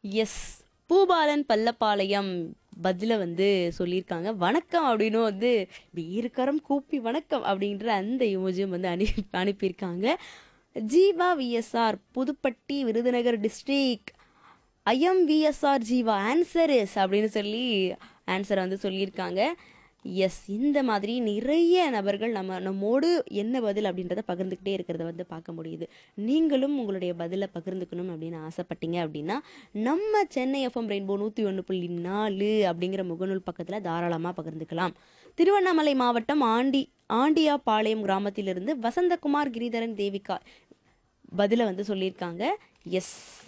S Boopalan பல்லப்பாளையம் பதில வந்து சொல்லியிருக்காங்க வணக்கம் அப்படின்னு வந்து வீருக்கரம் கூப்பி வணக்கம் அப்படின்ற அந்த இமோஜியும் வந்து அனு அனுப்பியிருக்காங்க Jeeva VSR Puduppatti Virudhunagar district I'm VSR Jeeva answer is அப்படின்னு சொல்லி ஆன்சரை வந்து சொல்லியிருக்காங்க எஸ் இந்த மாதிரி நிறைய நபர்கள் நம்ம நம்மோடு என்ன பதில் அப்படின்றத பகிர்ந்துக்கிட்டே இருக்கிறத வந்து பார்க்க முடியுது நீங்களும் உங்களுடைய பதிலை பகிர்ந்துக்கணும் அப்படின்னு ஆசைப்பட்டீங்க அப்படின்னா நம்ம சென்னை எஃப்எம் ரெயின்போ நூற்றி ஒன்று புள்ளி நாலு அப்படிங்கிற முகநூல் பக்கத்தில் தாராளமாக பகிர்ந்துக்கலாம் திருவண்ணாமலை மாவட்டம் ஆண்டி ஆண்டியாபாளையம் கிராமத்திலிருந்து வசந்தகுமார் கிரிதரன் தேவிகா பதிலை வந்து சொல்லியிருக்காங்க எஸ்